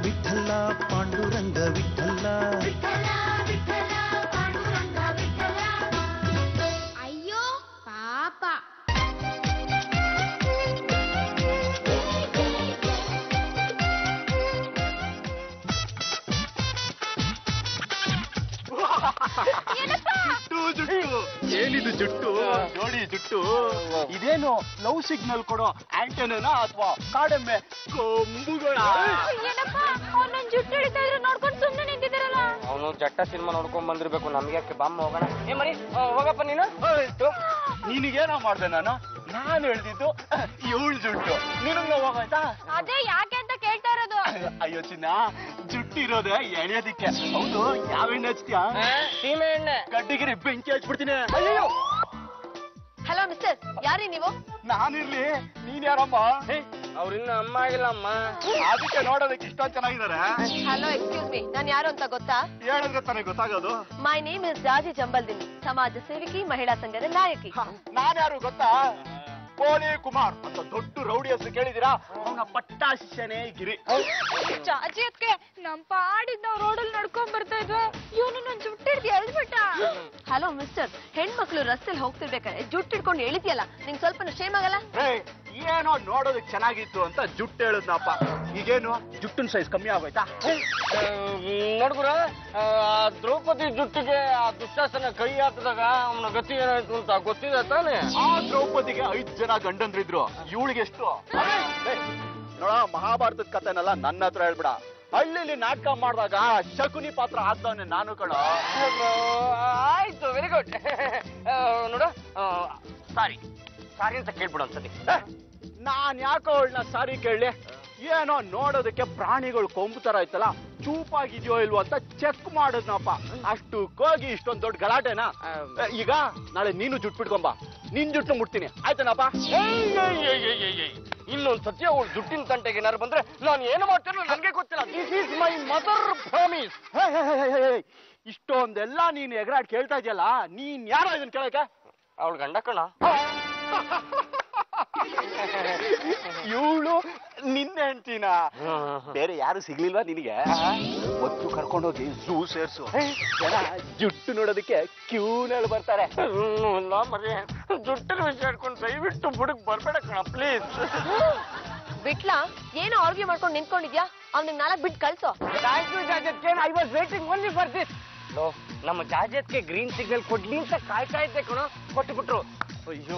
ವಿಠಲ ಪಾಂಡುರಂಗ ವಿಠಲ ಅಯ್ಯೋ ಪಾಪ ಜುಟ್ಟು ಜುಟ್ಟು ಏನಿದು ಜುಟ್ಟು ನೋಡಿ ಜುಟ್ಟು ಇದೇನು ಲವ್ ಸಿಗ್ನಲ್ ಕೊಡೋ ಆಂಟೆನಾ ಅಥವಾ ಕಾಡೆಮ್ಮೆ ಕೊಂಬುಗಳ ಏನಪ್ಪ ಅವ್ರು ನನ್ ಜುಟ್ಟು ಹಿಡಿತಾ ಇದ್ರೆ ನೋಡ್ಕೊಂಡು ಸುಮ್ಮನೆ ನಿಂತಿದ್ದಾರಲ್ಲ ಅವನು ಜಟ್ಟ ಸಿನಿಮಾ ನೋಡ್ಕೊಂಡ್ ಬಂದಿರ್ಬೇಕು ನಮ್ಗೆ ಯಾಕೆ ಬಾಮ್ಮ ಹೋಗೋಣ ಏ ಮರಿ ಆ, ಹೋಗಪ್ಪ ನೀನು ನಿನಗೇನೋ ಮಾಡ್ದೆ ನಾನು ನಾನು ಹೇಳ್ದಿದ್ದು ಇವಳು ಜುಟ್ಟು ನಿನಗೆ ಹೋಗಾಯ್ತಾ ಅದೇ ಯಾಕೆ ಅಂತ ಕೇಳ್ತಾ ಇರೋದು ಅಯ್ಯೋ ಚಿನ್ನ ಜುಟ್ಟಿರೋದೆ ಎಳೆಯೋದಿಕ್ಕೆ ಹೌದು ಯಾವ ಎಣ್ಣೆ ಹಚ್ತೀಯಾ ಸೀಮೆ ಎಣ್ಣೆ ಗಡ್ಡಿಗಿರಿ ಬೆಂಕಿ ಹಚ್ಬಿಡ್ತೀನಿ ಅಯ್ಯೋ ಹಲೋ ಮಿಸ್ಟರ್ ಯಾರೀ ನೀವು ನಾನಿರ್ಲಿ ನೀನ್ ಯಾರಮ್ಮ ಅವ್ರಿನ್ನ ಅಮ್ಮ ಆಗಿಲ್ಲ ಅಮ್ಮ ಅದಕ್ಕೆ ನೋಡೋದಕ್ಕೆ ಇಷ್ಟೊಂದು ಚೆನ್ನಾಗಿದ್ದಾರೆ ಹಲೋ ಎಕ್ಸ್ಕ್ಯೂಸ್ ಮಿ ನಾನು ಯಾರು ಅಂತ ಗೊತ್ತಾ ಹೇಳಿದ್ರೆ ತಾನೇ ಗೊತ್ತಾಗೋದು ಮೈ ನೇಮ್ ಇಸ್ ರಾಜಿ ಜಂಬಲ್ದಿನಿ ಸಮಾಜ ಸೇವಕಿ ಮಹಿಳಾ ಸಂಘದ ನಾಯಕಿ ನಾನ್ ಯಾರು ಗೊತ್ತಾ ಕೋಳಿ ಕುಮಾರ್ ಅಂತ ದೊಡ್ಡ ರೌಡಿ ಹೆಸರು ಕೇಳಿದಿರಾ ಅವನ ಪಟ್ಟಾಶನೇ ಗಿರಿ ಜಾಜಿ ಅದಕ್ಕೆ ನಮ್ ಪಾಡಿದ್ ನಾವ್ ರೋಡಲ್ಲಿ ನಡ್ಕೊಂಡ್ ಬರ್ತಾ ಇದ್ವಿ ಇವನು ನನ್ ಜುಟ್ಟು ಹಿಡ್ದು ಎಳ್ದ್ಬಿಟ್ಟ ಹಲೋ ಮಿಸ್ಟರ್ ಹೆಣ್ಮಕ್ಳು ರಸ್ತೆಲ್ ಹೋಗ್ತಿರ್ಬೇಕಾದ್ರೆ ಜುಟ್ಟು ಹಿಡ್ಕೊಂಡು ಎಳಿದ್ಯಲ್ಲ ನಿಂಗ್ ಸ್ವಲ್ಪ ಶೇಮ್ ಆಗಲ್ಲ ಏಯ್, ಏನೋ ನೋಡೋದಕ್ಕೆ ಚೆನ್ನಾಗಿತ್ತು ಅಂತ ಜುಟ್ಟು ಹೇಳಿದ್ನಪ್ಪ ಈಗೇನು ಜುಟ್ಟಿನ ಸೈಜ್ ಕಮ್ಮಿ ಆಗೋಯ್ತಾ ನೋಡ್ಗುರ ದ್ರೌಪದಿ ಜುಟ್ಟಿಗೆ ಆ ದುಶ್ಯಾಸನ ಕೈ ಹಾಕಿದಾಗ ಅವನ ಗತಿ ಏನಾಯ್ತು ಅಂತ ಗೊತ್ತಿದೆ ತಾನೆ ಆ ದ್ರೌಪದಿಗೆ ಐದ್ ಜನ ಗಂಡಂದ್ರಿದ್ರು ಇವಳಿಗೆ ಎಷ್ಟು ಏಯ್, ನೋಡ ಮಹಾಭಾರತದ ಕಥೆನೆಲ್ಲ ನನ್ನ ಹತ್ರ ಹೇಳ್ಬಿಡ ಹಳ್ಳಿಲಿ ನಾಟಕ ಮಾಡಿದಾಗ ಶಕುನಿ ಪಾತ್ರ ಆದ್ದವನೇ ನಾನು ಕಣ ಆಯ್ತು ವೆರಿ ಗುಡ್ ನೋಡು ಸಾರಿ ಸಾರಿ ಅಂತ ಕೇಳ್ಬಿಡು ಒಂದ್ಸತಿ ನಾನ್ ಯಾಕೋ ಅವಳನ್ನ ಸಾರಿ ಕೇಳಲಿ ಏನೋ ನೋಡೋದಕ್ಕೆ ಪ್ರಾಣಿಗಳು ಕೊಂಬು ತರ ಐತಲ್ಲ ಚೂಪಾಗಿದ್ಯೋ ಇಲ್ವೋ ಅಂತ ಚೆಕ್ ಮಾಡಿದ್ನಪ್ಪ ಅಷ್ಟು ಹೋಗಿ ಇಷ್ಟೊಂದ್ ದೊಡ್ಡ ಗಲಾಟೆನಾ ಏ, ಈಗ ನಾಳೆ ನೀನು ಜುಟ್ ಬಿಟ್ಕೊಂಬ ನಿನ್ ಜುಟ್ಟು ಮುಟ್ತೀನಿ ಆಯ್ತೇನಪ್ಪ ಇನ್ನೊಂದ್ ಸತಿ ಅವಳು ಜುಟ್ಟಿನ ತಂಟೆಗೆ ಏನಾರು ಬಂದ್ರೆ ನಾನು ಏನು ಮಾಡ್ತೇನೋ ನನಗೆ ಗೊತ್ತಿಲ್ಲ this is my mother promise hey, hey, hey, hey, hey, ಇಷ್ಟೊಂದೆಲ್ಲ ನೀನ್ ಎಗರಾಡ್ ಕೇಳ್ತಾ ಇದೆಯಲ್ಲ ನೀನ್ ಯಾರೋ ಇದನ್ ಕೇಳಕ್ಕೆ ಅವಳು ಗಂಡ ಕಣ ಇವಳು ನಿನ್ನ ಹೆಂಡ್ತಿನ ಬೇರೆ ಯಾರು ಸಿಗ್ಲಿಲ್ವಾ ನಿನಗೆ ಒತ್ತು ಕರ್ಕೊಂಡೋಗಿ ಝೂ ಸೇರ್ಸು ಜನ ಜುಟ್ಟು ನೋಡೋದಕ್ಕೆ ಕ್ಯೂನಲ್ಲಿ ಬರ್ತಾರೆ ಇಲ್ಲ ಮರಿ ಜುಟ್ಟಿನ ವಿಷಯ ಹಿಡ್ಕೊಂಡು ದಯವಿಟ್ಟು ಬುಡಕ್ ಬರ್ಬೇಡ ಕಣ ಪ್ಲೀಸ್ ಬಿಟ್ಲ ಏನೋ ಆರ್ಗ್ಯೂ ಮಾಡ್ಕೊಂಡು ನಿಂತ್ಕೊಂಡಿದ್ಯಾ ಅವ್ನಿಗೆ ನಾಲ್ಕು ಬಿಟ್ಟು ಕಳ್ಸೋ ಥ್ಯಾಂಕ್ ಯು ಜಾಜತ್ಗೆ I was waiting only for this ನಮ್ಮ ಜಾಜತ್ಗೆ ಗ್ರೀನ್ ಸಿಗ್ನಲ್ ಕೊಡ್ಲಿ ಅಂತ ಕಾಯ್ತಾ ಇದ್ದೆ ಕಣೋ ಕೊಟ್ಟು ಬಿಟ್ರು ಅಯ್ಯೋ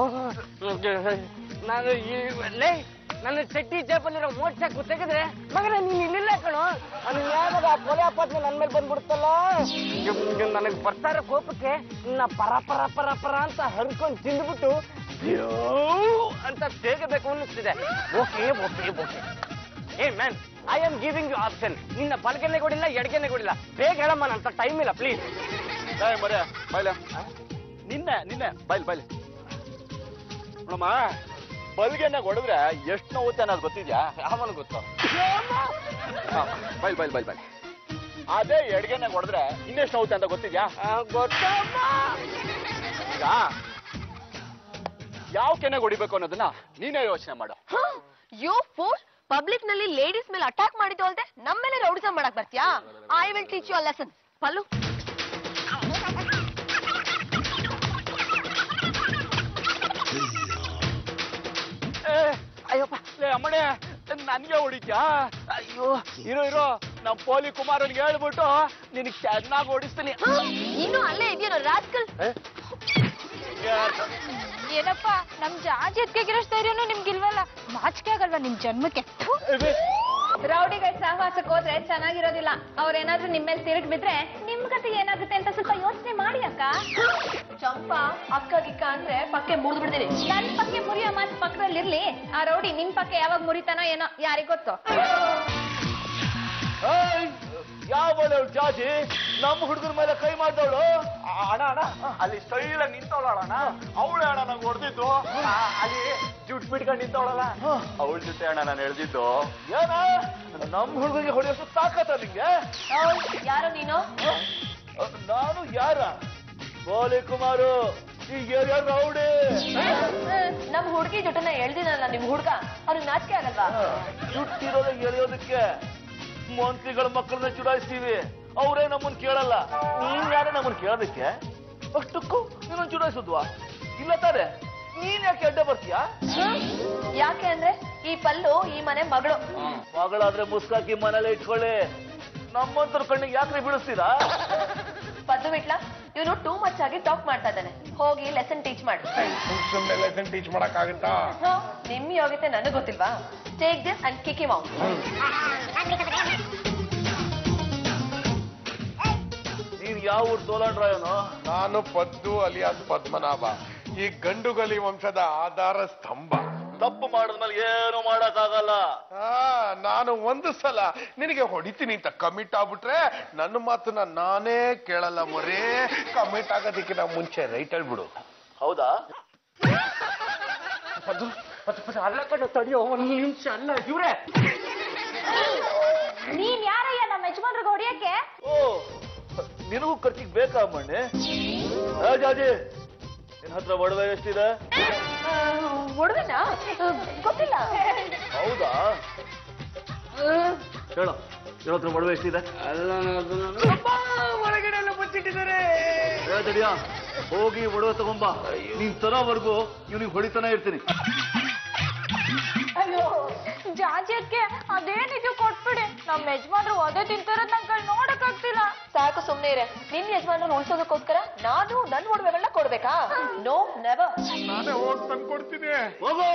ನಾನು ಈ ಲೇ ನನ್ನ ಚಟ್ಟಿ ಜೇಬಲ್ಲಿರೋ ಮೋಟ್ ಚಾಕು ತೆಗೆದ್ರೆ ಮಗನ ನೀನ್ ಇಲ್ಲಿಲ್ಲ ಕಣೋ ಅದು ಯಾವಾಗ ಆ ಕೊಲೆ ಅಪಾತ್ಮ ನನ್ನ ಮೇಲೆ ಬಂದ್ಬಿಡುತ್ತಲ್ಲ ನನಗೆ ಬರ್ತಾ ಇರೋ ಕೋಪಕ್ಕೆ ನಿನ್ನ ಪರ ಪರ ಪರ ಪರ ಅಂತ ಹರ್ಕೊಂಡು ತಿಂದ್ಬಿಟ್ಟು ಅಯ್ಯೋ ಅಂತ ತೇಗಬೇಕು ಅನ್ನಿಸ್ತಿದೆ okay okay okay hey man I am giving you option ನಿನ್ನ ಬಲಗೆನೆ ಕೊಡಿಲ್ಲ ಎಡಗೆನೆ ಕೊಡಿಲ್ಲ ಬೇಗ ಹೇಳಮ್ಮ ನಂತ ಟೈಮ್ ಇಲ್ಲ ಪ್ಲೀಸ್ ಏ ಮರೆ ಬೈಲೆ ನಿನ್ನೆ ನಿನ್ನೆ ಬೈಲ್ ಬೈಲ್ ನೋಡಮ್ಮ ಬಲ್ಗೆನಾಗ ಹೊಡೆದ್ರೆ ಎಷ್ಟು ನೋವುತ್ತೆ ಅನ್ನೋದು ಗೊತ್ತಿದ್ಯಾ ಯಾವನು ಗೊತ್ತು ಹಾ, ಬೈಲ್ ಬೈಲ್ ಬೈಲ್ ಬೈಲ್ ಅದೇ ಎಡ್ಗೆನಾಗ ಹೊಡೆದ್ರೆ ಇನ್ನೆಷ್ಟು ನೋವುತ್ತೆ ಅಂತ ಗೊತ್ತಿದ್ಯಾ ಗೊತ್ತಮ್ಮ ಈಗ ಯಾವ ಕೆನೆಗೆ ಹೊಡಿಬೇಕು ಅನ್ನೋದನ್ನ ನೀನೇ ಯೋಚನೆ ಮಾಡು ಯು ಫೂಲ್ ಪಬ್ಲಿಕ್ ನಲ್ಲಿ ಲೇಡೀಸ್ ಮೇಲೆ ಅಟ್ಯಾಕ್ ಮಾಡಿದ್ದು ಅಲ್ದೆ ನಮ್ಮ ಮೇಲೆ ರೌಡಿಸಮ್ ಮಾಡಕ್ ಬರ್ತೀಯಾ I will teach you a lesson ಪಲ್ಲು ಏ, ಅಯ್ಯಪ್ಪ ಲೇ ಅಮ್ಮಣೆ ನನ್ಗೆ ಹೊಡಿತ್ಯಾ ಅಯ್ಯೋ ಇರೋ ಇರೋ ನಮ್ ಪೋಲಿ ಕುಮಾರನ್ಗೆ ಹೇಳ್ಬಿಟ್ಟು ನಿನಗೆ ಚೆನ್ನಾಗಿ ಓಡಿಸ್ತೀನಿ ಇನ್ನು ಅಲ್ಲೇ ಇದೆಯೇನೋ ರಾಸ್ಕಲ್ ಏ? ಏನಪ್ಪ ನಮ್ ಜಾಜಿ ಎತ್ಕೆಗಿರೋ ಧೈರ್ಯನೂ ನಿಮ್ಗಿಲ್ವಲ್ಲ ನಾಚಿಕೆ ಆಗಲ್ವಾ ನಿಮ್ ಜನ್ಮಕ್ಕೆ ರೌಡಿಗಳ ಸಹವಾಸಕ್ಕೆ ಹೋದ್ರೆ ಚೆನ್ನಾಗಿರೋದಿಲ್ಲ ಅವ್ರೇನಾದ್ರೂ ನಿಮ್ ಮೇಲೆ ತಿರುಗಿ ಬಿದ್ರೆ ನಿಮ್ ಕತೆ ಏನಾಗುತ್ತೆ ಅಂತ ಸ್ವಲ್ಪ ಯೋಚನೆ ಮಾಡಿ ಅಕ್ಕ ಚಂಪಾ ಅಕ್ಕ ಗಿಕ್ಕ ಅಂದ್ರೆ ಪಕ್ಕೆ ಮುರಿದು ಬಿಡ್ತೀನಿ ನನ್ ಪಕ್ಕೆ ಮುರಿಯೋ ಮಾತು ಪಕ್ಕದಲ್ಲಿ ಇರ್ಲಿ ಆ ರೌಡಿ ನಿಮ್ ಪಕ್ಕೆ ಯಾವಾಗ ಮುರಿತಾನೋ ಏನೋ ಯಾರಿಗ್ ಗೊತ್ತು ಏಯ್, ಯಾವ ಅವಳು ಜಾಜಿ ನಮ್ಮ ಹುಡುಗರ ಮೇಲೆ ಕೈ ಮಾಡ್ದವಳು ಅಣ್ಣ ಅಣ್ಣ ಅಲ್ಲಿ ಸ್ಟೈಲ್ ಆಗಿ ನಿಂತವಳ ಅಣ್ಣ ಅವಳೆ ಅಣ್ಣ ನಂಗೆ ಹೊಡೆದಿದ್ದು ಅಲ್ಲಿ ಜುಟ್ ಬಿಟ್ಕೊಂಡು ನಿಂತವಳಲ್ಲ ಅವಳ ಜೊತೆ ಅಣ್ಣ ನಾನು ಎಳ್ದಿದ್ದು ಏನ ನಮ್ಮ ಹುಡುಗರಿಗೆ ಹೊಡೆಯೋಷ್ಟು ತಾಕತ್ತ ನಿಂಗೆ ಯಾರು ನೀನು ಅಹ್, ನಾನು ಯಾರ ಗೋಲಿ ಕುಮಾರು ಈ ಏರಿಯಾ ರೌಡಿ ನಮ್ ಹುಡುಗಿ ಜೊತೆನ ಎಳ್ದಿನಲ್ಲ ನಿಮ್ ಹುಡ್ಗ ಅವ್ರಿಗೆ ನಾಚಿಕೆ ಆಗಲ್ವಾ ಜುಟ್ಟಿರೋದ ಎಳೆಯೋದಕ್ಕೆ ಮಂತ್ರಿಗಳ ಮಕ್ಕಳನ್ನ ಚುಡಾಯಿಸ್ತೀವಿ ಅವರೇ ನಮ್ಮನ್ ಕೇಳಲ್ಲ ನೀನ್ ಯಾರೇ ನಮ್ಮನ್ ಕೇಳೋದಕ್ಕೆ ಅಷ್ಟಕ್ಕೂ ನೀನು ಚುಡಾಯಿಸಿದ್ವಾ ಇಲ್ಲ ತಾನೆ ನೀನ್ ಯಾಕೆ ಅಡ್ಡ ಬರ್ತೀಯಾ ಯಾಕೆ ಅಂದ್ರೆ ಈ ಪಲ್ಲು ಈ ಮನೆ ಮಗಳು ಮಗಳಾದ್ರೆ ಮುಸ್ಕಾಕಿ ಮನೇಲೆ ಇಟ್ಕೊಳ್ಳಿ ನಮ್ಮಂತರ ಕಣ್ಣಿಗೆ ಯಾಕ್ರಿ ಬೀಳಿಸ್ತೀರಾ ಪದ್ದು ಬಿಟ್ಲ ಇವನು ಟೂ ಮಚ್ ಆಗಿ ಟಾಕ್ ಮಾಡ್ತಾ ಇದ್ದಾನೆ ಹೋಗಿ ಲೆಸನ್ ಟೀಚ್ ಮಾಡು ಸುಮ್ಮನೆ ಲೆಸನ್ ಟೀಚ್ ಮಾಡಕ್ಕಾಗತ್ತಾ ನಿಮ್ ಯೋಗ್ಯತೆ ನನಗ್ ಗೊತ್ತಿಲ್ವಾ take this and kick him out ನೀನ್ ಯಾವ ಊರ್ ಸೋಲಾಂಡ್ರಾಯನು ನಾನು ಪದ್ದು ಅಲಿಯಾಸ್ ಪದ್ಮನಾಭ ಈ ಗಂಡುಗಲಿ ವಂಶದ ಆಧಾರ ಸ್ತಂಭ ತಪ್ಪು ಮಾಡಿದ್ಮೇಲೆ ಏನು ಮಾಡಕ್ಕಾಗಲ್ಲ ಆ, ನಾನು ಒಂದು ಸಲ ನಿನಗೆ ಹೊಡಿತೀನಿ ಅಂತ ಕಮಿಟ್ ಆಗ್ಬಿಟ್ರೆ ನನ್ನ ಮಾತನ್ನ ನಾನೇ ಕೇಳಲ್ಲ ಮೊರೇ ಕಮಿಟ್ ಆಗೋದಕ್ಕಿಂತ ಮುಂಚೆ ರೈಟ್ ಹೇಳ್ಬಿಡು ಹೌದಾ ಪದ್ದು ಪದ್ದು ಪದ್ದು ಅಲ್ಲ ಕಡೆ ತಡಿಯೋ ಒಂದು ನಿಮಿಷ ಅಲ್ಲ ಇವ್ರೆ ನೀನ್ ಯಾರಯ್ಯ ನಮ್ಮ ಯಜಮಾನ್ರಿಗೆ ಹೊಡಿಯಕ್ಕೆ ಓ ನಿನಗೂ ಖರ್ಚಿಗೆ ಬೇಕಾ ಮಣ್ಣೆ ಏ ಜಾಜಿ ನಿನ್ ಹತ್ರ ಒಡವೆ ಎಷ್ಟಿದೆ ಒಡವೆನಾ ಗೊತ್ತಿಲ್ಲ ಹೌದಾ ಹೇಳು ನಿನ್ನ ಹತ್ರ ಒಡವೆ ಎಷ್ಟಿದೆ ಅಲ್ಲ ಅದು ಒಳಗಡೆ ಎಲ್ಲ ಬಚ್ಚಿಟ್ಟಿದ್ದಾರೆ ಏ ತಡಿಯ ಹೋಗಿ ಒಡವೆ ತಗೊಂಬ ನೀನ್ ತರೋವರೆಗೂ ಇವ್ನಿಗೆ ಹೊಡಿತಾನೆ ಇರ್ತೀನಿ ಅಯ್ಯೋ ಜಾಜಿಯಕ್ಕೆ ಅದೇನಿದು ಕೊಟ್ಬಿಡಿ ನಮ್ಮ ಯಜಮಾನ್ರು ಒದೆ ತಿಂತಾರ ನಂಗೆ ನೋಡಕ್ ಆಗ್ತಿಲ್ಲ ಸಾಕು ಸುಮ್ನೆ ಇರೆ ನಿನ್ ಯಜಮಾನ್ರನ್ನ ಉಳ್ಸೋದಕ್ಕೋಸ್ಕರ ನಾನು ನನ್ ಒಡವೆಗಳನ್ನ ಕೊಡ್ಬೇಕಾ ನೋ ನೆವರ್ ನಾನೇ ಹೋಗಿ ತಂದ್ಕೊಡ್ತೀನಿ ಹೋಗು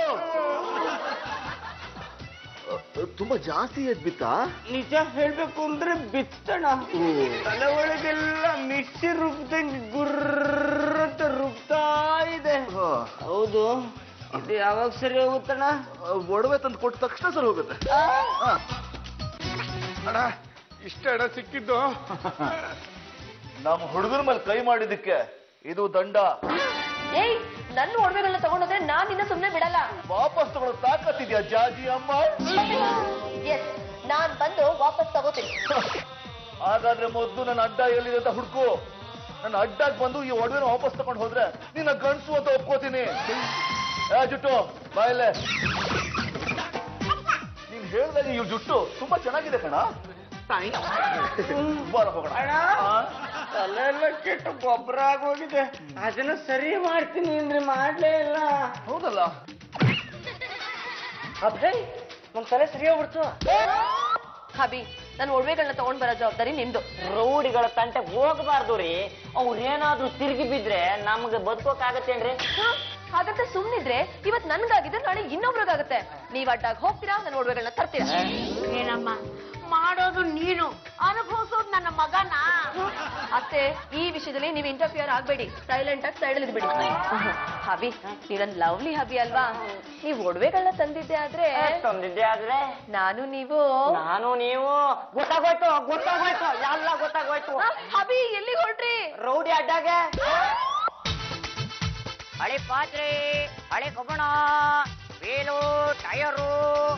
ತುಂಬಾ ಜಾಸ್ತಿ ಎದ್ಬಿತ್ತಾ ನಿಜ ಹೇಳ್ಬೇಕು ಅಂದ್ರೆ ಬಿತ್ತಣ ತಲೆ ಒಳಗೆಲ್ಲ ಮಿಕ್ಸಿ ರುಬ್ದಂಗೆ ಗುರ್ರ ಅಂತ ರುಬ್ತಾ ಇದೆ ಹೌದು ಇದು ಯಾವಾಗ ಸರಿ ಹೋಗುತ್ತಣ್ಣ ಒಡವೆ ತಂದು ಕೊಟ್ಟ ತಕ್ಷಣ ಸರಿ ಹೋಗುತ್ತೆ ಹಾ. ಅಣ್ಣ ಇಷ್ಟ ಅಣ್ಣ ಸಿಕ್ಕಿದ್ದು ನಮ್ಮ ಹುಡುಗರ ಮೇಲೆ ಕೈ ಮಾಡಿದ್ದಕ್ಕೆ ಇದು ದಂಡ ಏಯ್ ನನ್ನ ಒಡವೆಗಳನ್ನ ತಗೊಂಡೋದ್ರೆ ನಾನ್ ನಿನ್ನ ಸುಮ್ನೆ ಬಿಡಲ್ಲ ವಾಪಸ್ ತಗೊಳ್ಳೋ ತಾಕತ್ತಿದ್ಯಾ ಜಾಜಿ ಅಮ್ಮ ಎಸ್ ನಾನ್ ಬಂದು ವಾಪಸ್ ತಗೋತೀನಿ ಹಾಗಾದ್ರೆ ಮೊದ್ಲು ನನ್ನ ಅಡ್ಡ ಎಲ್ಲಿದೆ ಅಂತ ಹುಡ್ಕು ನನ್ನ ಅಡ್ಡಾಗ್ ಬಂದು ಈ ಒಡವೆನ ವಾಪಸ್ ತಗೊಂಡು ಹೋದ್ರೆ ನಿನ್ನ ಗಂಡ್ಸು ಅಂತ ಒಪ್ಕೋತೀನಿ ಏ ಜುಟ್ಟು ಬಾಯಲ್ಲೇ ನೀನ್ ಹೇಳ್ದಾಗ ಈ ಜುಟ್ಟು ತುಂಬಾ ಚೆನ್ನಾಗಿದೆ ಕಣ ಬಾರ ಹೋಗೋಣ ಅಣ್ಣ ಆ? ತಲೆ ಎಲ್ಲ ಕೆಟ್ಟು ಗೊಬ್ಬರ ಆಗೋಗಿದೆ ಅದನ್ನ ಸರಿ ಮಾಡ್ತೀನಿ ಅಂದ್ರೆ ಮಾಡ್ಲೇ ಇಲ್ಲ ಹೌದಲ್ಲ ಅಭಯ್ ನಮ್ ತಲೆ ಸರಿ ಹೋಗ್ಬಿಡ್ತು ಹಬಿ ನನ್ನ ಒಡವೆಗಳನ್ನ ತಗೊಂಡ್ ಬರೋ ಜವಾಬ್ದಾರಿ ನಿಂದು ರೌಡಿಗಳ ತಂಟೆಗೆ ಹೋಗಬಾರ್ದು ರೀ ಅವ್ರೇನಾದ್ರೂ ತಿರುಗಿ ಬಿದ್ರೆ ನಮ್ಗೆ ಬದುಕೋಕಾಗತ್ತೇನ್ರಿ ಹಾಗಂತ ಸುಮ್ನಿದ್ರೆ ಇವತ್ ನನ್ಗಾಗಿದ್ರೆ ನಾಳೆ ಇನ್ನೊಬ್ರಿಗಾಗತ್ತೆ ನೀವ್ ಅಡ್ಡಾಗ್ ಹೋಗ್ತೀರಾ ನನ್ನ ಒಡವೆಗಳನ್ನ ತರ್ತೀರಾ ಏನಮ್ಮ ಮಾಡೋದು ನೀನು ಅನುಭವಿಸೋದು ನನ್ನ ಮಗನ ಅತ್ತೆ ಈ ವಿಷಯದಲ್ಲಿ ನೀವು ಇಂಟರ್ಫಿಯರ್ ಆಗ್ಬೇಡಿ ಸೈಲೆಂಟ್ ಆಗಿ ಸೈಡ್ ಇದ್ಬಿಡಿ ಹಬಿ ನೀವ್ ನನ್ ಲವ್ಲಿ ಹಬಿ ಅಲ್ವಾ ನೀವ್ ಒಡವೆಗಳನ್ನ ತಂದಿದ್ದೆ ಆದ್ರೆ ತಂದಿದ್ದೆ ಆದ್ರೆ ನಾನು ನೀವು ನಾನು ನೀವು ಗೊತ್ತಾಗೋಯ್ತು ಗೊತ್ತಾಗೋಯ್ತು ಎಲ್ಲ ಗೊತ್ತಾಗೋಯ್ತು ಆ, ಹಬಿ ಎಲ್ಲಿಗೆ ಹೊರಟ್ರಿ ರೌಡಿ ಅಡ್ಡಾಗೆ ಹಳೆ ಪಾತ್ರೆ ಹಳೆ ಕಬ್ಬಣ ವೀಲು ಟಯರು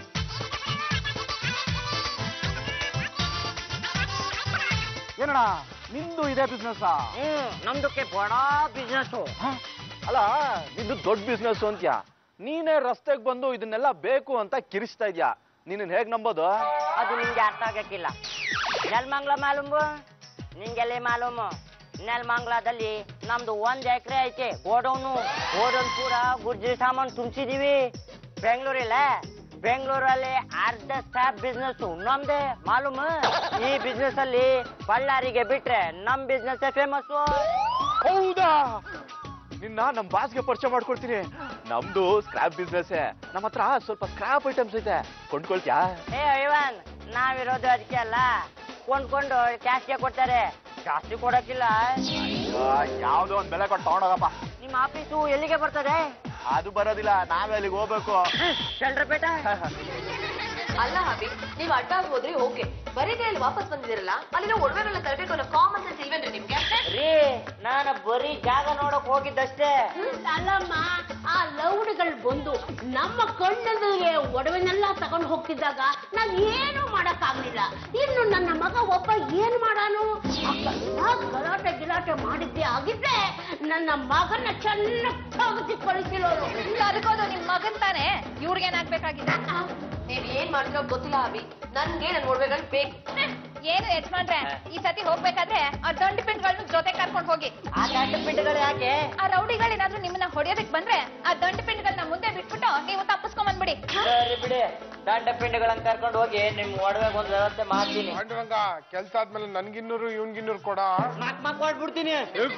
ಏನಣ್ಣ ನಿಂದು ಇದೇ ಬಿಸ್ನೆಸ್ ಹ್ಮ್ ನಮ್ದಕ್ಕೆ ಬಡ ಬಿಸ್ನೆಸ್ ಅಲ್ಲ ನಿಂದು ದೊಡ್ಡ ಬಿಸ್ನೆಸ್ ಅಂತ್ಯಾ ನೀನೇ ರಸ್ತೆಗೆ ಬಂದು ಇದನ್ನೆಲ್ಲ ಬೇಕು ಅಂತ ಕಿರಿಸ್ತಾ ಇದ್ಯಾ ನೀನ್ ಹೇಗ್ ನಂಬೋದು ಅದು ನಿಂಗೆ ಅರ್ಥ ಆಗಕ್ಕಿಲ್ಲ ನೆಲ್ಮಂಗ್ಲ ಮಾಲೂಮು ನಿಂಗೆಲ್ಲಿ ಮಾಲೂಮು ನೆಲ್ಮಂಗ್ಲದಲ್ಲಿ ನಮ್ದು ಒಂದ್ ಎಕರೆ ಐತೆ ಗೋಡೌನು ಗೋಡೌನ್ ಪೂರ ಗುಜ್ರಿ ಸಾಮಾನು ತುಂಬಿಸಿದೀವಿ ಬೆಂಗಳೂರಿಲ್ಲ ಬೆಂಗಳೂರಲ್ಲಿ ಅರ್ಧ ಸ್ಟಾಪ್ ಬಿಸ್ನೆಸ್ ನಮ್ದೆ ಮಾಲೂಮು ಈ ಬಿಸ್ನೆಸ್ ಅಲ್ಲಿ ಬಳ್ಳಾರಿಗೆ ಬಿಟ್ರೆ ನಮ್ ಬಿಸ್ನೆಸ್ ಫೇಮಸ್ ಹೌದಾ ನಿನ್ನ ನಮ್ ಬಾಸ್ಗೆ ಪರಿಚಯ ಮಾಡ್ಕೊಡ್ತೀನಿ ನಮ್ದು ಸ್ಕ್ರಾಪ್ ಬಿಸ್ನೆಸ್ ನಮ್ಮ ಹತ್ರ ಸ್ವಲ್ಪ ಸ್ಕ್ರಾಪ್ ಐಟಮ್ಸ್ ಐತೆ ಕೊಂಡ್ಕೊಳ್ತ್ಯಾ ಏ ಐವನ್ ನಾವಿರೋದು ಅದಕ್ಕೆ ಅಲ್ಲ ಕೊಂಡ್ಕೊಂಡು ಕ್ಯಾಶ್ಗೆ ಕೊಡ್ತಾರೆ ಜಾಸ್ತಿ ಕೊಡಕ್ಕಿಲ್ಲ ಯಾವ್ದೋ ಒಂದ್ ಬೆಲೆ ಕೊಟ್ಟು ತಗೊಂಡೋಗಪ್ಪ ನಿಮ್ಮ ಆಫೀಸು ಎಲ್ಲಿಗೆ ಬರ್ತದೆ ಅದು ಬರೋದಿಲ್ಲ ನಾವೇ ಅಲ್ಲಿಗೆ ಹೋಗ್ಬೇಕು ಚಂದ್ರಪೇಟ ಅಲ್ಲ ಹಬಿ ನೀವ್ ಅಡ್ಡಾಗ್ ಹೋದ್ರಿ ಓಕೆ ಬರೀ ಕೈಯಲ್ಲಿ ವಾಪಸ್ ಬಂದಿದ್ದೀರಲ್ಲ ಅಲ್ಲಿರೋ ಒಡವೆಗಳನ್ನ ತರಬೇಕು ಅನ್ನೋ ಕಾಮನ್ ಸೆನ್ಸ್ ಇಲ್ವೇನ್ರಿ ನಿಮ್ಗೆ ರೀ ನಾನು ಬರೀ ಜಾಗ ನೋಡಕ್ ಹೋಗಿದ್ದಷ್ಟೇ ಅಲ್ಲಮ್ಮ ಆ ಲೌಡ್ಗಳು ಬಂದು ನಮ್ಮ ಕಣ್ಣೆದುರಿಗೆ ಒಡವೆನೆಲ್ಲ ತಗೊಂಡು ಹೋಗ್ತಿದ್ದಾಗ ನಾವ್ ಏನು ಮಾಡಕ್ಕಾಗ್ಲಿಲ್ಲ ಇನ್ನು ನನ್ನ ಮಗ ಒಬ್ಬ ಏನ್ ಮಾಡಾನು ಅಕ್ಕ ಗಲಾಟೆ ಗಿಲಾಟೆ ಮಾಡಿದ್ದೆ ಆಗಿದ್ರೆ ನನ್ನ ಮಗನ ಚೆನ್ನಾಗಿ ಕಳಿಸಿ ಕಳಿಸಿರೋರು ಅದಕ್ಕೋದು ನಿಮ್ ಮಗನ್ ತಾನೆ ಇವ್ರಿಗೇನಾಗ್ಬೇಕಾಗಿದೆ ನೀವ್ ಏನ್ ಮಾಡ್ತಿರೋ ಗೊತ್ತಿಲ್ಲ ಅಭಿ ನನ್ಗೆ ನನ್ ಒಡವೆಗಳು ಬೇಕು ಏನು ಯಜಮಾನ್ರೆ ಈ ಸತಿ ಹೋಗ್ಬೇಕಾದ್ರೆ ಆ ದಂಡು ಪಿಂಡ್ಗಳನ್ನ ಜೊತೆ ಕರ್ಕೊಂಡು ಹೋಗಿ ಆ ದಂಡ ಪಿಂಡಗಳು ಯಾಕೆ ಆ ರೌಡಿಗಳೇನಾದ್ರೂ ನಿಮ್ಮನ್ನ ಹೊಡೆಯೋದಕ್ ಬಂದ್ರೆ ಆ ದಂಡು ಪಿಂಡ್ಗಳನ್ನ ಮುಂದೆ ಬಿಟ್ಬಿಟ್ಟು ನೀವು ತಪ್ಪಿಸ್ಕೊಂಡ್ ಬಂದ್ಬಿಡಿ ಸರಿ ಬಿಡಿ ದಂಡ ಪಿಂಡಗಳನ್ನ ಕರ್ಕೊಂಡು ಹೋಗಿ ನಿಮ್ ಒಡವೆಗೆ ಒಂದ್ ವ್ಯವಸ್ಥೆ ಮಾಡ್ತೀನಿ ಪಾಂಡುರಂಗ ಕೆಲ್ಸ ಆದ್ಮೇಲೆ ನನ್ಗಿನ್ನೂರು ಇವ್ನ್ಗಿನ್ನೂರು ಕೊಡ ಮಕ್ ಮಕ್ ಮಾಡ್ಬಿಡ್ತೀನಿ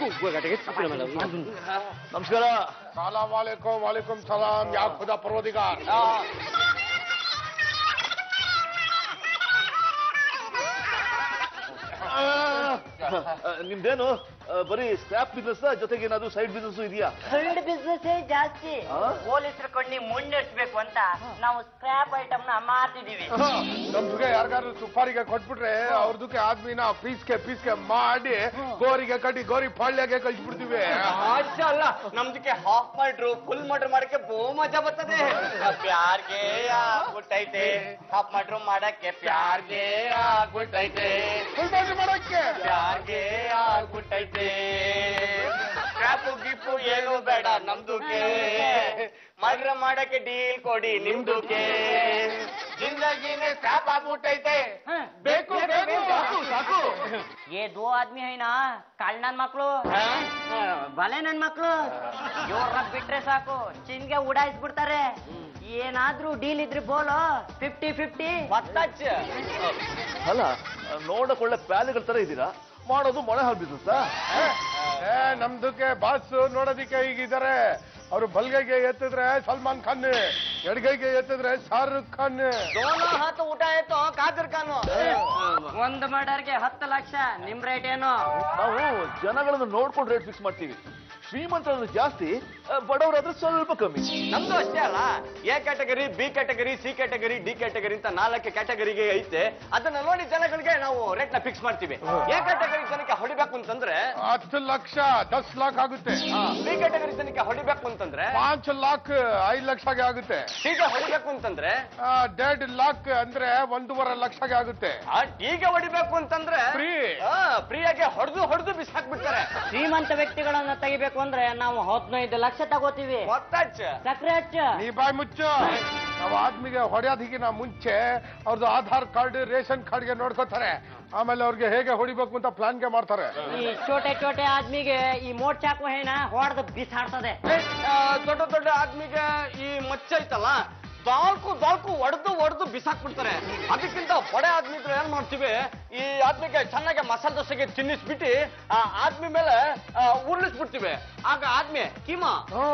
ನಮಸ್ಕಾರ ಸಲಾಂ ವಾಲೇಕುಂ ವಾಲೇಕುಂ ಸಲಾಂ ಯಾ ಖುದಾ ಪರ್ವದಿಗಾರ್ ನಿಮ್ದೇನು ಆ, ಬರೀ ಸ್ಕ್ರಾಪ್ ಬಿಸ್ನೆಸ್ ಜೊತೆಗೆ ಏನಾದ್ರು ಸೈಡ್ ಬಿಸ್ನೆಸ್ ಇದೆಯಾ ಸೈಡ್ ಬಿಸ್ನೆಸ್ ಜಾಸ್ತಿ ಆ? ಪೊಲೀಸರು ಕಣ್ಣಿ ಮುನ್ನೆಡ್ಸ್ಬೇಕು ಅಂತ ನಾವು ಸ್ಕ್ರಾಪ್ ಐಟಮ್ ನ ಮಾರ್ತಿದೀವಿ ನಮ್ದುಗೆ ಯಾರಿಗಾದ್ರು ಸುಪಾರಿಗೆ ಕೊಟ್ಬಿಟ್ರೆ ಅವ್ರದಕ್ಕೆ ಆದ್ಮಿನ ಪೀಸ್ಗೆ ಪೀಸ್ಗೆ ಮಾಡಿ ಗೋರಿಗೆ ಕಟ್ಟಿ ಗೋರಿ ಪಾಳ್ಯಗೆ ಕಳ್ಸಿಬಿಡ್ತೀವಿ ಅಲ್ಲ ನಮ್ದಕ್ಕೆ ಹಾಫ್ ಮಾಡ್ರು ಫುಲ್ ಮಾಡ್ರು ಮಾಡಕ್ಕೆ ಬಹು ಮಜಾ ಬರ್ತದೆ ಪ್ಯಾರ್ಗೆ ಆಗ್ಬಿಟ್ಟೈತೆ ಹಾಫ್ ಮಾಡ್ರು ಮಾಡಕ್ಕೆ ಪ್ಯಾರ್ಗೆ ಆಗ್ಬಿಟ್ಟೈತೆ ಫುಲ್ ಬಾಜಿ ಮಾಡಕ್ಕೆ ಪ್ಯಾರ್ಗೆ ಆಗ್ಬಿಟ್ಟೈತೆ ಕ್ರಾಪು ಗಿಪ್ಪು ಏನು ಬೇಡ ನಮ್ದುಕ್ಕೆ ಮಗ್ರ ಮಾಡಕ್ಕೆ ಡೀಲ್ ಕೊಡಿ ನಿಮ್ದುಕ್ಕೆ ಜಿಂದಗಿನೇ ಸ್ಕ್ರಾಪ್ ಆಗ್ಬಿಟ್ಟೈತೆ ಬೇಕು ಬೇಕು ಸಾಕು ಸಾಕು ये दो आदमी है ना ಕಾಳ್ ನನ್ ಮಕ್ಳು ಬಲೆ ನನ್ ಮಕ್ಳು ಇವ್ರ ಬಿಟ್ರೆ ಸಾಕು ಚಿನ್ಗೆ ಉಡಾಯಿಸ್ಬಿಡ್ತಾರೆ ಏನಾದ್ರೂ ಡೀಲ್ ಇದ್ರೆ ಬೋಲು ಫಿಫ್ಟಿ ಫಿಫ್ಟಿ ಮತ್ತಚ್ಚ ಅಲ್ಲ ನೋಡಕ್ ಒಳ್ಳೆ ಪ್ಯಾಲೆಗಳ ತರ ಇದ್ದೀರಾ ಮಾಡೋದು ಮೊಳೆ ಹಾಲ್ ಬಿಸ್ನೆಸ್ ಏ ನಮ್ದಕ್ಕೆ ಬಾಸ್ ನೋಡೋದಿಕ್ಕೆ ಹೀಗಿದ್ದಾರೆ ಅವ್ರು ಬಲ್ಗೈಗೆ ಎತ್ತಿದ್ರೆ ಸಲ್ಮಾನ್ ಖಾನ್ ಎಡಗೈಗೆ ಎತ್ತಿದ್ರೆ ಶಾರುಖ್ ಖಾನ್ ದೋನೋ ಹತ್ತು ಊಟ ಆಯ್ತು ಕಾದರ್ ಖಾನು ಒಂದ್ ಮರ್ಡರ್ಗೆ ಹತ್ತು ಲಕ್ಷ ನಿಮ್ ರೇಟ್ ಏನು ನಾವು ಜನಗಳನ್ನ ನೋಡ್ಕೊಂಡು ರೇಟ್ ಫಿಕ್ಸ್ ಮಾಡ್ತೀವಿ ಶ್ರೀಮಂತರನ್ನು ಜಾಸ್ತಿ ಆ, ಬಡವರಾದ್ರೆ ಸ್ವಲ್ಪ ಕಮ್ಮಿ ನಮ್ದು ಅಷ್ಟೇ ಅಲ್ಲ A category B category C category D category ಅಂತ ನಾಲ್ಕು ಕ್ಯಾಟಗರಿಗೆ ಐತೆ ಅದನ್ನ ನೋಡಿ ಜನಗಳಿಗೆ ನಾವು ರೇಟ್ ನ ಫಿಕ್ಸ್ ಮಾಡ್ತೀವಿ ಎ ಕ್ಯಾಟಗರಿ ಜನಕ್ಕೆ ಹೊಡಿಬೇಕು ಅಂತಂದ್ರೆ ಹತ್ತು ಲಕ್ಷ ದಸ್ ಲಾಕ್ ಆಗುತ್ತೆ ಬಿ ಕ್ಯಾಟಗರಿ ಜನಕ್ಕೆ ಹೊಡಿಬೇಕು ಅಂತಂದ್ರೆ ಪಾಂಚ್ ಲಾಕ್ ಐದು ಲಕ್ಷಗೆ ಆಗುತ್ತೆ ಟೀಗೆ ಹೊಡಿಬೇಕು ಅಂತಂದ್ರೆ ಡೆಡ್ ಲಾಕ್ ಅಂದ್ರೆ ಒಂದೂವರೆ ಲಕ್ಷಗೆ ಆಗುತ್ತೆ ಆ ಟೀಗೆ ಹೊಡಿಬೇಕು ಅಂತಂದ್ರೆ Free. ಫ್ರೀಯಾಗಿ ಹೊಡೆದು ಹೊಡೆದು ಬಿಸಾಕ್ಬಿಡ್ತಾರೆ ಶ್ರೀಮಂತ ವ್ಯಕ್ತಿಗಳನ್ನ ತೆಗಿಬೇಕು ಅಂದ್ರೆ ನಾವು ಹದಿನೈದು ಲಕ್ಷ ತಗೋತೀವಿ ಗೊತ್ತಾಚ ಸಕ್ರೆ ಹಚ್ಚ ನೀ ಬಾಯ್ ಮುಚ್ಚು ನಾವು ಆದ್ಮಿಗೆ ಹೊಡೆಯೋದಕ್ಕಿಂತ ಮುಂಚೆ ಅವ್ರದ್ದು ಆಧಾರ್ ಕಾರ್ಡ್ ರೇಷನ್ ಕಾರ್ಡ್ಗೆ ನೋಡ್ಕೋತಾರೆ ಆಮೇಲೆ ಅವ್ರಿಗೆ ಹೇಗೆ ಹೊಡಿಬೇಕು ಅಂತ ಪ್ಲಾನ್ಗೆ ಮಾಡ್ತಾರೆ ಈ ಚೋಟೆ ಚೋಟೆ ಆದ್ಮಿಗೆ ಈ ಮೋಟ್ ಚಾಕು ಹೇನ ಹೊಡೆದು ಬಿಸಾಡ್ತದೆ ದೊಡ್ಡ ದೊಡ್ಡ ಆದ್ಮಿಗೆ ಈ ಮಚ್ಚ ಐತಲ್ಲ ನಾಲ್ಕು ನಾಲ್ಕು ಒಡೆದು ಒಡೆದು ಬಿಸಾಕ್ಬಿಡ್ತಾರೆ ಅದಕ್ಕಿಂತ ಬಡ ಆದ್ಮಿ ಇದ್ರೆ ಏನ್ ಮಾಡ್ತೀವಿ ಈ ಆದ್ಮಿಗೆ ಚೆನ್ನಾಗಿ ಮಸಾಲೆ ದೋಸೆಗೆ ತಿನ್ನಿಸ್ಬಿಟ್ಟು ಆ ಆದ್ಮಿ ಮೇಲೆ ಆ, ಉರುಳಿಸ್ಬಿಡ್ತೀವಿ ಆಗ ಆದ್ಮಿ ಕೀಮಾ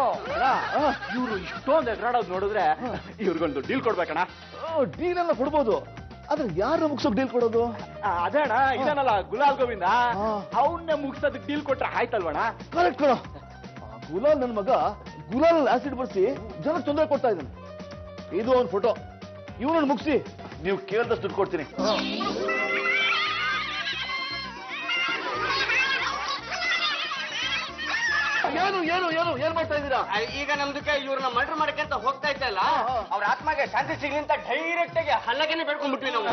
ಇವರು ಇಷ್ಟೊಂದು ಎಗರಾಡೋದು ನೋಡಿದ್ರೆ ಇವ್ರಿಗೊಂದು ಡೀಲ್ ಕೊಡ್ಬೇಕಣ್ಣ ಡೀಲ್ ಎಲ್ಲ ಕೊಡ್ಬೋದು ಆದ್ರೆ ಯಾರು ಮುಗ್ಸೋಕ್ ಡೀಲ್ ಕೊಡೋದು ಅದೇ ಅಣ್ಣ ಇದನ್ನಲ್ಲ ಗುಲಾಲ್ ಗೋವಿಂದ ಹಾ. ಅವನ್ನ ಮುಗ್ಸೋದಕ್ಕೆ ಡೀಲ್ ಕೊಟ್ರೆ ಆಯ್ತಲ್ವಣ್ಣ ಕರೆಕ್ಟ್ ಕಣ ಗುಲಾಲ್ ನನ್ನ ಮಗ ಗುಲಾಲ್ ಆಸಿಡ್ ಬರ್ಸಿ ಜನ ತೊಂದರೆ ಕೊಡ್ತಾ ಇದ್ದಾನೆ ಇದು ಒಂದು ಫೋಟೋ ಇವನನ್ನು ಮುಗಿಸಿ ನೀವು ಕೇಳಿದಷ್ಟು ದುಡ್ಡು ಕೊಡ್ತೀನಿ ಏನು ಏನು ಏನು ಏನ್ ಮಾಡ್ತಾ ಇದ್ದೀರಾ ಆ, ಈಗ ನಮ್ದಕ್ಕೆ ಇವ್ರನ್ನ ಮರ್ಡರ್ ಮಾಡಕ್ಕೆ ಅಂತ ಹೋಗ್ತಾ ಇದ್ದಲ್ಲ ಅವ್ರ ಆತ್ಮಗೆ ಶಾಂತಿ ಸಿಗ್ಲಿ ಅಂತ ಡೈರೆಕ್ಟ್ ಆಗಿ ಹಲ್ಲಗೆನೆ ಬೇಡ್ಕೊಂಡ್ಬಿಟ್ವಿ ನಾವು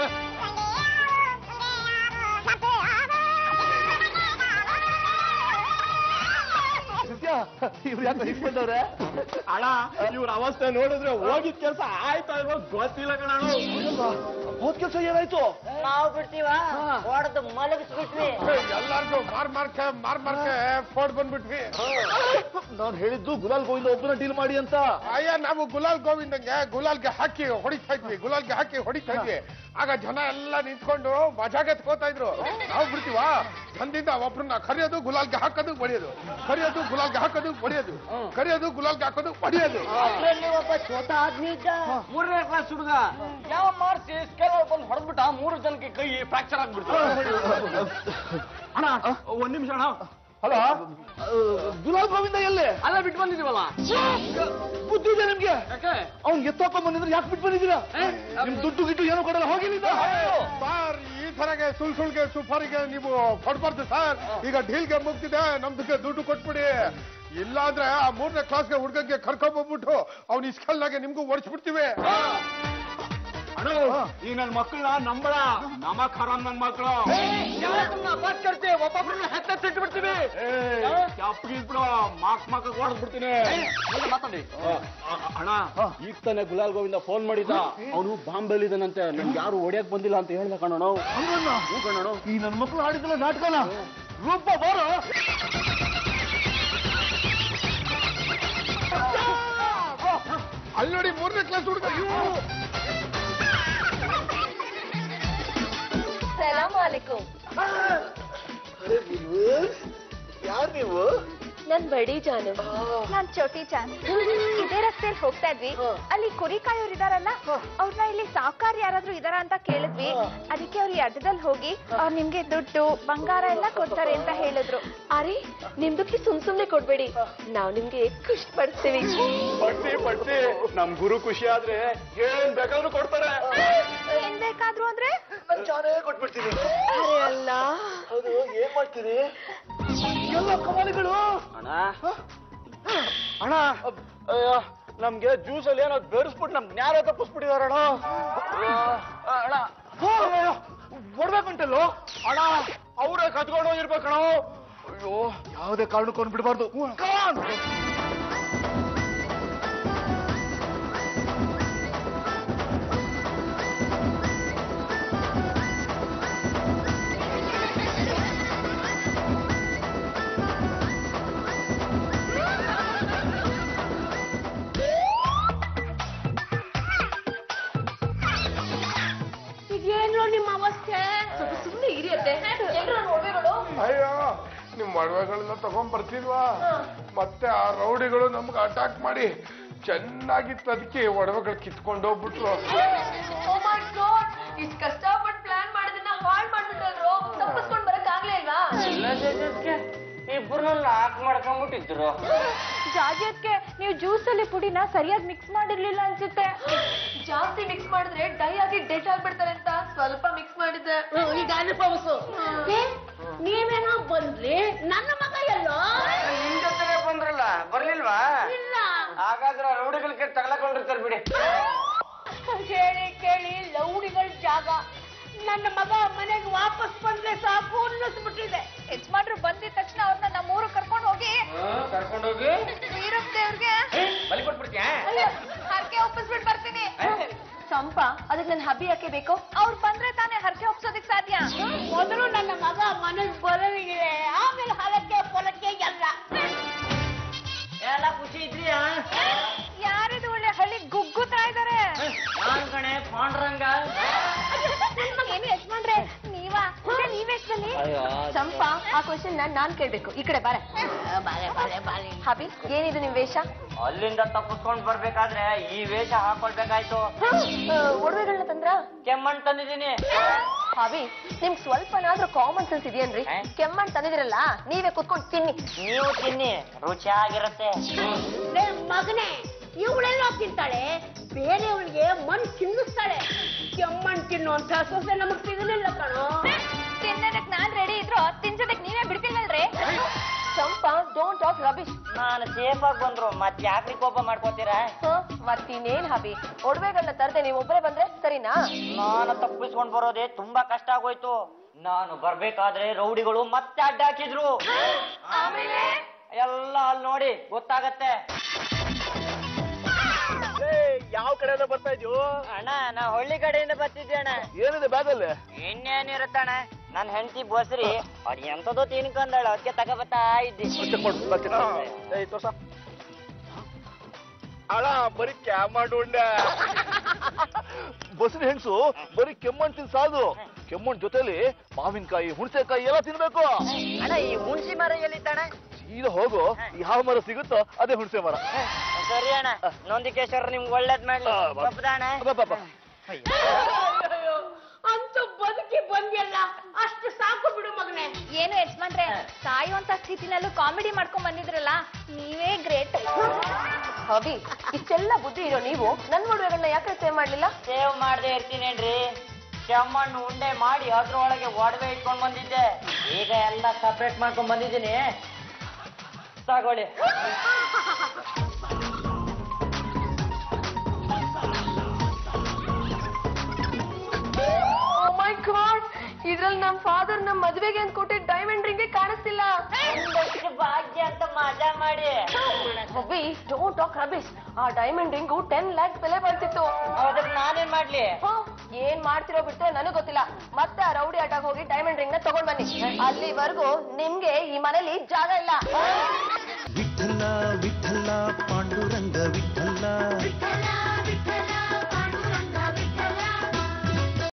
ಸತ್ಯ ಇವ್ರು ಯಾಕೆ ಹಿಂಗ್ ಬಂದವ್ರೆ ಅಣ್ಣ ಇವ್ರ ಅವಸ್ಥೆ ನೋಡಿದ್ರೆ ಹೋಗಿದ್ ಕೆಲಸ ಆಯ್ತಾ ಇಲ್ವೋ ಗೊತ್ತಿಲ್ಲ ಕಣ ಹೋದ್ ಕೆಲಸ ಏನಾಯ್ತು ನಾವು ಬಿಡ್ತೀವ ಹೊಡೆದು ಮಲಗಿಸ್ಬಿಟ್ವಿ ಎಲ್ಲಾರ್ಗು ಮಾರ್ ಮಾರ್ಕೆ ಮಾರ್ ಮಾರ್ಕೆ ಫೋಡ್ ಬಂದ್ಬಿಟ್ವಿ ನಾನು ಹೇಳಿದ್ದು ಗುಲಾಲ್ ಗೋವಿಂದ ಒಬ್ಬನ ಡೀಲ್ ಮಾಡಿ ಅಂತ ಅಯ್ಯ ನಾವು ಗುಲಾಲ್ ಗೋವಿಂದಂಗೆ ಗುಲಾಲ್ಗೆ ಹಾಕಿ ಹೊಡಿತಾ ಇದ್ವಿ ಗುಲಾಲ್ಗೆ ಹಾಕಿ ಹೊಡಿತಾ ಇದ್ವಿ ಆಗ ಜನ ಎಲ್ಲ ನಿಂತ್ಕೊಂಡು ಮಜಾಗೆ ತಗೋತಾ ಇದ್ರು ನಾವು ಬಿಡ್ತೀವಾ ಬಂದಿಂದ ಒಬ್ರನ್ನ ಕರಿಯೋದು ಗುಲಾಲ್ಗೆ ಹಾಕೋದು ಹೊಡಿಯೋದು ಕರಿಯೋದು ಗುಲಾಲ್ಗೆ ಹಾಕೋದು ಹೊಡಿಯೋದು ಕರಿಯೋದು ಗುಲಾಲ್ಗೆ ಹಾಕೋದು ಹೊಡಿಯೋದು ಅದ್ರಲ್ಲಿ ಒಬ್ಬ ಚೋಟ ಆದ್ಮಿ ಇದ್ದ ಮೂರನೇ ಕ್ಲಾಸ್ ಹುಡುಗ ಯಾವ ಮಾರ್ಸಿ ಸ್ಕೇಲ್ ಬಂದು ಹೊಡೆದ್ಬಿಟ್ಟ ಮೂರು ಜನಕ್ಕೆ ಕೈ ಫ್ರಾಕ್ಚರ್ ಆಗ್ಬಿಡ್ತು ಅಣ್ಣ ಒಂದ್ ನಿಮಿಷ ಅಣ್ಣ ಅಲ್ಲ ಗುಲಾಲ್ ಗೋವಿಂದ ಎಲ್ಲೇ ಅಲ್ಲ ಬಿಟ್ಟು ಬಂದಿದೀವಲ್ಲ ಬುದ್ಧಿ ಇದೆ ನಿಮ್ಗೆ ಯಾಕೆ ಅವ್ನ್ ಎತ್ತಕೊಂಡ್ ಬಂದಿದ್ರೆ ಯಾಕೆ ಬಿಟ್ಟು ಬಂದಿದ್ದೀರಾ ನಿಮ್ ದುಡ್ಡು ಗಿಟ್ಟು ಏನೋ ಕೊಡಲ್ಲ ಹೋಗಿಲ್ಲಿಂದ ಸರ್ ಈ ತರಗೆ ಸುಳ್ ಸುಳ್ಗೆ ಸುಪಾರಿಗೆ ನೀವು ಕೊಡ್ಬಾರ್ದು ಸರ್ ಈಗ ಡೀಲ್ಗೆ ಮುಗ್ದಿದೆ ನಮ್ದಕ್ಕೆ ದುಡ್ಡು ಕೊಟ್ಬಿಡಿ ಇಲ್ಲಾಂದ್ರೆ ಆ ಮೂರನೇ ಕ್ಲಾಸ್ಗೆ ಹುಡುಗಂಗೆ ಕರ್ಕೊಂಡ್ ಬಂದ್ಬಿಟ್ಟು ಅವ್ನ ಇಸ್ಕಲ್ನಾಗೆ ನಿಮ್ಗೂ ಓಡಿಸ್ಬಿಡ್ತೀವಿ ಅಣ್ಣ ಈ ನನ್ ಮಕ್ಕಳನ್ನ ನಂಬಳ ನಮ್ಮ ಖರಾಮ್ ನನ್ ಮಕ್ಕಳು ಒಬ್ಬೊಬ್ರನ್ನ ಹತ್ತಿಟ್ಟು ಬಿಡ್ತೀವಿ ಚಪ್ಪಗಿಸ್ಬಿಡು ಮಾಕ್ ಮಾಕ ಹೊಡೆದ್ ಬಿಡ್ತೀನಿ ಮಾತಾಡಿ ಅಣ್ಣ ಈಗ ತಾನೆ ಗುಲಾಲ್ ಗೋವಿಂದ ಫೋನ್ ಮಾಡಿದ್ದ ಅವನು ಬಾಂಬೆಲಿದ್ದಾನಂತೆ ನನ್ಗೆ ಯಾರು ಹೊಡಿಯಕ್ ಬಂದಿಲ್ಲ ಅಂತ ಹೇಳ್ದ ಕಣೋಣ ಹ್ಞೂ ಕಣೋಣ ಈ ನನ್ ಮಕ್ಳು ಆಡಿದ್ರಲ್ಲ ನಾಟಕನ ರೂಪ ಬಾರೋ ಅಲ್ಲಿ ನೋಡಿ ಮೂರನೇ ಕ್ಲಾಸ್ ಹುಡುಗ ಸಲಾಮ್ ಅಲೈಕುಂ ಯಾರು ನೀವು ನನ್ ಬಡಿ ಜಾನು ನಾನ್ ಚೋಟಿ ಚಾನ್ ಇದೇ ರಸ್ತೆಯಲ್ಲಿ ಹೋಗ್ತಾ ಇದ್ವಿ ಅಲ್ಲಿ ಕುರಿ ಕಾಯೋರು ಇದಾರಲ್ಲ ಅವ್ರನ್ನ ಇಲ್ಲಿ ಸಾವುಕಾರ ಯಾರಾದ್ರೂ ಇದಾರ ಅಂತ ಕೇಳಿದ್ವಿ ಅದಕ್ಕೆ ಅವ್ರು ಈ ಅಡ್ಡದಲ್ಲಿ ಹೋಗಿ ಅವ್ರು ನಿಮ್ಗೆ ದುಡ್ಡು ಬಂಗಾರ ಎಲ್ಲ ಕೊಡ್ತಾರೆ ಅಂತ ಹೇಳಿದ್ರು ಅರೆ ನಿಮ್ದಕ್ಕೆ ಸುಮ್ ಸುಮ್ನೆ ಕೊಡ್ಬೇಡಿ ನಾವ್ ನಿಮ್ಗೆ ಖುಷಿ ಪಡಿಸ್ತೀವಿ ಪಟ್ಟಿ ಪಟ್ಟಿ ನಮ್ ಗುರು ಖುಷಿ ಆದ್ರೆ ಏನ್ ಬೇಕಾದ್ರೂ ಕೊಡ್ತಾರೆ ಏನ್ ಬೇಕಾದ್ರು ಅಂದ್ರೆ ಚಾನೇ ಕೊಟ್ಬಿಡ್ತೀನಿ ಅರೆ ಅಲ್ಲ ಹೌದು ಏನ್ ಮಾಡ್ತೀರಿ ಎಲ್ಲ ಕಮಾಲಿಗಳು ಅಣ್ಣ ಅಣ್ಣ ಅಯ್ಯೋ, ನಮ್ಗೆ ಜ್ಯೂಸ್ ಅಲ್ಲಿ ಏನೋ ಬೆರೆಸ್ಬಿಟ್ಟು ನಮ್ ಜ್ಞಾನ ತಪ್ಪಿಸ್ಬಿಟ್ಟಿದಾರಣ ಅಣ್ಣ ಹೊಡ್ಬೇಕಂಟಲ್ಲೋ ಅಣ್ಣ ಅವರೇ ಕತ್ಕೊಂಡು ಹೋಗಿರ್ಬೇಕಣ ಅಯ್ಯೋ ಯಾವುದೇ ಕಾರಣಕ್ಕೊಂದು ಬಿಡಬಾರ್ದು ಈಗೇನು ನಿಮ್ಮ ಅವಸ್ಥೆ ಸುಮ್ನೆ ಇರಿಯತ್ತೆ ಎಲ್ರು ನೋಡ್ಬೇಗಳು ಅಯ್ಯೋ ನಿಮ್ ಒಡವೆಗಳನ್ನ ತಗೊಂಡ್ ಬರ್ತಿದ್ವಾ ಮತ್ತೆ ಆ ರೌಡಿಗಳು ನಮ್ಗೆ ಅಟ್ಯಾಕ್ ಮಾಡಿ ಚೆನ್ನಾಗಿ ತದಕಿ ಒಡವೆಗಳು ಕಿತ್ಕೊಂಡು ಹೋಗ್ಬಿಟ್ರು ಓ ಮೈ ಗಾಡ್ ಇಷ್ಟ್ ಕಷ್ಟಪಟ್ಟು ಪ್ಲಾನ್ ಮಾಡಿದನ್ನ ಹಾಳ್ ಮಾಡ್ಬಿಟ್ರು ತಪ್ಪಿಸ್ಕೊಂಡ್ ಬರಕ್ ಆಗ್ಲೇ ಇಲ್ವಾ ಇಬ್ಬರನ್ನ ಲಾಕ್ ಮಾಡ್ಕೊಂಡ್ಬಿಟ್ಟಿದ್ರು ಜಾಜಿಯತ್ಗೆ ನೀವು ಜ್ಯೂಸ್ ಅಲ್ಲಿ ಪುಡಿನ ಸರಿಯಾಗಿ ಮಿಕ್ಸ್ ಮಾಡಿರ್ಲಿಲ್ಲ ಅನ್ಸುತ್ತೆ ಜಾಸ್ತಿ ಮಿಕ್ಸ್ ಮಾಡಿದ್ರೆ ಡೈ ಆಗಿ ಡೆಡ್ ಆಗ್ಬಿಡ್ತಾರೆ ಅಂತ ಸ್ವಲ್ಪ ಮಿಕ್ಸ್ ಮಾಡಿದ್ದೆ ಈಗ ಅನುಭವಿಸು ಏ, ನೀವೇನೋ ಬಂದ್ರಿ ನನ್ನ ಮಗ ಎಲ್ಲೋ ನಿಮ್ ಜೊತೆನೆ ಬಂದ್ರಲ್ಲ ಬರ್ಲಿಲ್ವಾ ಇಲ್ಲ ಹಾಗಾದ್ರೆ ರೌಡಿಗಳಿಗೆ ತಗಲಕೊಂಡಿರ್ತಾರೆ ಬಿಡಿ ಕೇಳಿ ಕೇಳಿ ಲೌಡಿಗಳ ಜಾಗ ನನ್ನ ಮಗ ಮನೆಗೆ ವಾಪಸ್ ಬಂದ್ರೆ ಸಾಕು ಅನ್ನಿಸ್ಬಿಟ್ಟಿದೆ ಯಜಮಾನ್ರು ಬಂದಿದ ತಕ್ಷಣ ಅವ್ರನ್ನ ನಮ್ಮ ಊರು ಕರ್ಕೊಂಡು ಹೋಗಿ ಕರ್ಕೊಂಡೋಗಿ ವೀರಪ್ಪ ದೇವ್ರಿಗೆ ಬಲಿ ಕೊಟ್ಬಿಡ್ತೀಯ ಹರಕೆ ಒಪ್ಪಿಸ್ಬಿಟ್ಟು ಬರ್ತೀನಿ ಚಂಪಾ ಅದಕ್ಕೆ ನನ್ ಹಬ್ಬಿ ಯಾಕೆ ಬೇಕು ಅವ್ರು ಬಂದ್ರೆ ತಾನೇ ಹರಕೆ ಒಪ್ಸೋದಕ್ ಸಾಧ್ಯ ಮೊದಲು ನನ್ನ ಮಗ ಮನೆಗೆ ಬರೋವಿಗೆ ಆಮೇಲೆ ಹಲಕ್ಕೆ ಪೊಲಕ್ಕೆ ಎಲ್ಲ ಎಲ್ಲ ಖುಷಿ ಇದ್ರಿ ಯಾರಿದು ಒಳ್ಳೆ ಹಳ್ಳಿ ಗುಗ್ಗುತ್ತಾ ಇದಾರೆ ನಾನ್ ಕಣೆ ಪಾಂಡ್ರಂಗ ಏನು ಯಜಮಾನ್ರೆ ನೀವಾ ಮತ್ತೆ ನೀವೆಷ್ಟ್ ಬನ್ನಿ ಚಂಪಾ ಆ ಕ್ವಶನ್ ನಾನ್ ನಾನ್ ಕೇಳ್ಬೇಕು ಈ ಕಡೆ ಬಾರೆ ಬಾಲೆ ಬಾಲೆ ಬಾಲೆ ಹಬಿ ಏನಿದು ನಿಮ್ ವೇಷ ಅಲ್ಲಿಂದ ತಪ್ಪಿಸ್ಕೊಂಡ್ ಬರ್ಬೇಕಾದ್ರೆ ಈ ವೇಷ ಹಾಕೊಳ್ಬೇಕಾಯ್ತು ಒಡವೆಗಳನ್ನ ತಂದ್ರ ಕೆಮ್ಮಣ್ ತಂದಿದ್ದೀನಿ ಹಬಿ ನಿಮ್ಗ್ ಸ್ವಲ್ಪನಾದ್ರೂ ಕಾಮನ್ ಸೆನ್ಸ್ ಇದೆಯೇನ್ರಿ ಹೇ? ಕೆಮ್ಮಣ್ ತಂದಿದಿರಲ್ಲ ನೀವೇ ಕುತ್ಕೊಂಡು ತಿನ್ನಿ ನೀವು ತಿನ್ನಿ ರುಚಿಯಾಗಿರುತ್ತೆ ಲೇ ಮಗನೇ ಇವಳೆಲ್ಲ ತಿಂತಾಳೆ ಬೇರೆಯವಳಿಗೆ ಮಣ್ ತಿನ್ನಿಸ್ತಾಳೆ ಕೆಮ್ಮಣ್ ತಿನ್ನುವಂತ ಸೊಸೆ ನಮಗ್ ಸಿಗಲಿಲ್ಲ ಕಣೋ ತಿನ್ನೋದಕ್ ನಾನ್ ರೆಡಿ ಇದ್ರು ತಿನ್ಸೋದಕ್ ನೀವೇ ಬಿಡ್ತಿಲ್ವಲ್ರಿ ಚಂಪಾ ಡೋಂಟ್ ಟಾಕ್ ರಬಿಶ್ ನಾನು ಸೇಫ್ ಆಗಿ ಬಂದ್ರು ಮತ್ ಯಾಕ್ರಿ ಕೋಪ ಮಾಡ್ಕೋತೀರಾ ಮತ್ತಿನ್ನೇನ್ ಹಬಿ ಒಡವೆಗಳನ್ನ ತರದೆ ನೀವು ಒಬ್ಬರೇ ಬಂದ್ರೆ ಸರಿನಾ ನಾನು ತಪ್ಪಿಸ್ಕೊಂಡ್ ಬರೋದೇ ತುಂಬಾ ಕಷ್ಟ ಆಗೋಯ್ತು ನಾನು ಬರ್ಬೇಕಾದ್ರೆ ರೌಡಿಗಳು ಮತ್ತೆ ಅಡ್ಡ ಹಾಕಿದ್ರು ಆಮೇಲೆ ಎಲ್ಲ ಅಲ್ಲಿ ನೋಡಿ ಗೊತ್ತಾಗತ್ತೆ ಯಾವ ಕಡೆಯಿಂದ ಬರ್ತಾ ಇದೀವು ಅಣ್ಣ ನಾ ಹಳ್ಳಿ ಕಡೆಯಿಂದ ಬರ್ತಿದ್ದೆ ಅಣ್ಣ ಏನಿದೆ ಬ್ಯಾಗಲ್ಲಿ ಇನ್ನೇನಿರುತ್ತಣ್ಣ ನನ್ ಹೆಂಡತಿ ಬಸ್ರಿ ಅದ್ ಎಂತದೋ ತಿನ್ಕೊಂಡಾಳ ಅದಕ್ಕೆ ತಗೋಬತ್ತಾ ಇದ್ದಿ ಚೆಕ್ ಮಾಡು ಬಾ, ಚೆಕ್ ಮಾಡು. ಏಯ್ ತೋರ್ಸ ಅಣ್ಣ ಬರೀ ಕ್ಯಾಮ್ ಉಂಡೆ ಬಸ್ರಿ ಹೆಂಗ್ಸು ಬರೀ ಕೆಮ್ಮಣ್ ತಿನ್ ಸಾದು ಕೆಮ್ಮಣ್ ಜೊತೆಲಿ ಮಾವಿನಕಾಯಿ ಹುಣಸೆಕಾಯಿ ಎಲ್ಲ ತಿನ್ಬೇಕು ಅಣ್ಣ ಈ ಹುಣಸಿ ಮರ ಎಲ್ಲಿತ್ತಣ್ಣ ಸೀದಾ ಹೋಗು ಯಾವ ಮರ ಸಿಗುತ್ತೋ ಅದೇ ಹುಣಸೆ ಮರ ಸರಿ ಅಣ್ಣ ನೊಂದಿಕೇಶ್ವರ ನಿಮ್ಗೆ ಒಳ್ಳೇದ್ ಮಾಡ್ಲಿ ಆ, ಬಾ. ಒಪ್ಪದ ಅಣ್ಣ ಬಾ, ಬಾ, ಬಾ. ಅಂತೂ ಬದುಕಿ ಬಂದ್ಯಲ್ಲ ಅಷ್ಟು ಸಾಕು ಬಿಡು ಮಗನೇ ಏನು ಯಜಮಾನ್ರೆ ಸಾಯುವಂತ ಸ್ಥಿತಿನಲ್ಲೂ ಕಾಮಿಡಿ ಮಾಡ್ಕೊಂಡ್ ಬಂದಿದ್ರಲ್ಲ ನೀವೇ ಗ್ರೇಟ್ ಹಬಿ ಇಷ್ಟೆಲ್ಲ ಬುದ್ಧಿ ಇರೋ ನೀವು ನನ್ ಒಡವೆಗಳನ್ನ ಯಾಕೆ ಸೇವ್ ಮಾಡ್ಲಿಲ್ಲ ಸೇವ್ ಮಾಡದೆ ಇರ್ತೀನೇನ್ರಿ ಕೆಮ್ಮಣ್ಣು ಉಂಡೆ ಮಾಡಿ ಅದ್ರೊಳಗೆ ಒಡವೆ ಇಟ್ಕೊಂಡ್ ಬಂದಿದ್ದೆ ಈಗ ಎಲ್ಲ ಸಪ್ರೇಟ್ ಮಾಡ್ಕೊಂಡ್ ಬಂದಿದ್ದೀನಿ ತಗೊಳ್ಳಿ ಇದ್ರಲ್ಲಿ ನಮ್ ಫಾದರ್ ನಮ್ ಮದ್ವೆಗೆ ಅಂತ ಕೊಟ್ಟಿದ್ದ ಡೈಮಂಡ್ ರಿಂಗ್ ಕಾಣಿಸ್ತಿಲ್ಲ ಒಂದಷ್ಟು ಭಾಗ್ಯ ಅಂತ ಮಜಾ ಮಾಡಿ ಅಬ್ಬಿ ಡೋಂಟ್ ಟಾಕ್ ರಬಿಶ್ ಆ ಡೈಮಂಡ್ ರಿಂಗು ಟೆನ್ ಲ್ಯಾಕ್ಸ್ ಬೆಲೆ ಬಾಳ್ತಿತ್ತು ಅದಕ್ಕೆ ನಾನೇನ್ ಮಾಡ್ಲಿ ಹ, ಏನ್ ಮಾಡ್ತಿರೋ ಬಿಟ್ರೆ ನನಗ್ ಗೊತ್ತಿಲ್ಲ ಮತ್ತೆ ಆ ರೌಡಿ ಆಟಾಗ ಹೋಗಿ ಡೈಮಂಡ್ ರಿಂಗ್ ನ ತಗೊಂಡ್ ಬನ್ನಿ ಅಲ್ಲಿವರೆಗೂ ನಿಮ್ಗೆ ಈ ಮನೇಲಿ ಜಾಗ ಇಲ್ಲ